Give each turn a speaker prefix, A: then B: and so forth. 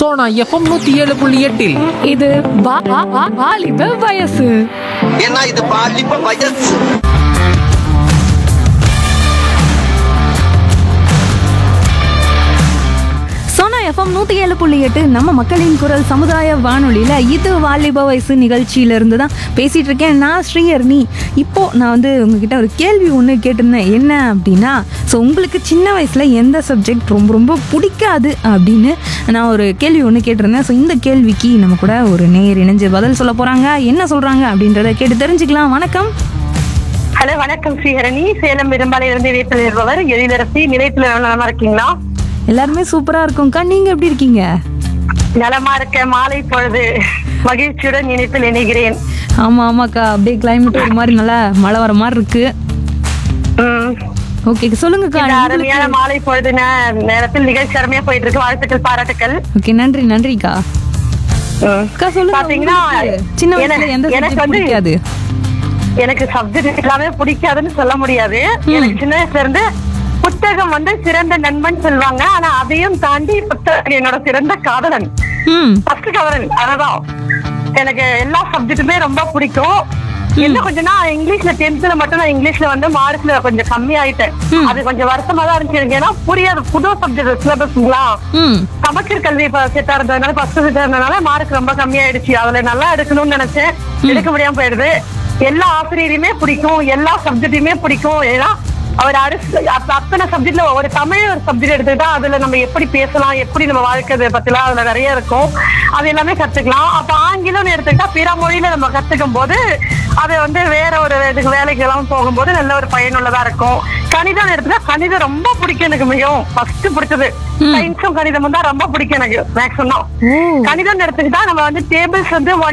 A: Sona FM நூத்தி ஏழு புள்ளி எட்டில்
B: இது வா- வா- வா- வாலிப வயசு
C: ஏன்னா இது பாலிப்ப வயசு
D: சோனா எஃப்எம் நூற்றி ஏழு புள்ளி எட்டு நம்ம மக்களின் குரல் சமுதாய வானொலியில் இது வாலிப வயசு நிகழ்ச்சியிலேருந்து தான் பேசிகிட்டு இருக்கேன் நான் ஸ்ரீஹர்னி இப்போது நான் வந்து உங்ககிட்ட ஒரு கேள்வி ஒன்று கேட்டிருந்தேன் என்ன அப்படின்னா ஸோ உங்களுக்கு சின்ன வயசில் எந்த சப்ஜெக்ட் ரொம்ப ரொம்ப பிடிக்காது அப்படின்னு நான் ஒரு கேள்வி ஒன்று கேட்டிருந்தேன் ஸோ இந்த கேள்விக்கு நம்ம கூட ஒரு நேர் இணைஞ்சு பதில் சொல்ல போகிறாங்க என்ன சொல்கிறாங்க அப்படின்றத கேட்டு தெரிஞ்சுக்கலாம் வணக்கம்
E: ஹலோ வணக்கம் ஸ்ரீஹரணி சேலம் பெரும்பாலையிலிருந்து வீட்டில் இருப்பவர் எழிலரசி நிலையத்துல நலமா இருக்கீங்களா
D: எல்லாருமே சூப்பராக இருக்கும்க்கா நீங்கள் எப்படி இருக்கீங்க
E: நலமா இருக்க மாலை பொழுது மகிழ்ச்சியுடன் இணைப்பில் இணைகிறேன்
D: ஆமாம் ஆமாக்கா அப்படியே கிளைமேட் ஒரு மாதிரி நல்லா மழை வர மாதிரி இருக்கு
E: உம்.
D: ஓகே சொல்லுங்கக்கா
E: இந்த அருமையான மாலை பொழுது நே- நேரத்தில் நிகழ்ச்சி அருமையா போயிட்டு இருக்கு வாழ்த்துக்கள் பாராட்டுக்கள்
D: ஓகே நன்றி நன்றிக்கா
E: உம்.
D: அக்கா சொல்லுங்க
E: பாத்தீங்கன்னா,
D: உங்களுக்கு சின்ன வயசுல
E: எனக்கு-
D: எந்த
E: எனக்கு
D: சப்ஜெக்ட்
E: வந்து-
D: பிடிக்காது
E: எனக்கு சப்ஜெக்ட் எல்லாமே பிடிக்காதுன்னு சொல்ல முடியாது எனக்கு சின்ன வயசுல இருந்து புத்தகம் வந்து சிறந்த நண்பன் சொல்லுவாங்க ஆனா அதையும் தாண்டி புத்தகம் என்னோட சிறந்த காதலன்
D: ம்
E: ஃபர்ஸ்ட் கவரன் அதுதான் எனக்கு எல்லா சப்ஜெக்ட்டுமே ரொம்ப பிடிக்கும் என்ன கொஞ்சம்னா இங்கிலீஷ்ல டென்த்ல மட்டும் நான் இங்கிலீஷ்ல வந்து மார்க்ல கொஞ்சம் கம்மி ஆயிட்டேன் அது கொஞ்சம் வருத்தமா தான் இருந்துச்சு எனக்கு ஏன்னா புரியாது புது சப்ஜெக்ட் சிலபஸ்ங்களா
D: ம்
E: சமச்சீர் கல்வி செட்டா இருந்ததுனால ஃபர்ஸ்ட் செட்டா இருந்ததுனால மார்க் ரொம்ப கம்மியாயிடுச்சு அதுல நல்லா எடுக்கணும்னு நினைச்சேன் எடுக்க முடியாம போயிடுது எல்லா ஆசிரியரையுமே பிடிக்கும் எல்லா சப்ஜெக்டையுமே பிடிக்கும் ஏன்னா அவர் அரசு அத்த- அத்தனை சப்ஜெக்ட்ல ஒரு தமிழ் ஒரு சப்ஜெக்ட் எடுத்துக்கிட்டா அதுல நம்ம எப்படி பேசலாம் எப்படி நம்ம வாழ்க்கை பத்திலாம் அதுல நிறைய இருக்கும் அது எல்லாமே கத்துக்கலாம் அப்ப ஆங்கிலம்னு எடுத்துக்கிட்டா பிற மொழியில நம்ம கத்துக்கும் போது அது வந்து வேற ஒரு இதுக்கு வேலைக்கு எல்லாம் போகும்போது நல்ல ஒரு பயனுள்ளதா இருக்கும் கணிதம் எடுத்துட்டா கணிதம் ரொம்ப பிடிக்கும் எனக்கு மிகவும் ஃபர்ஸ்ட் பிடிச்சது சயின்ஸும் கணிதமும் தான் ரொம்ப பிடிக்கும் எனக்கு மேக்ஸிமம் கணிதம் எடுத்துக்கிட்டா நம்ம வந்து டேபிள்ஸ் வந்து ஒன்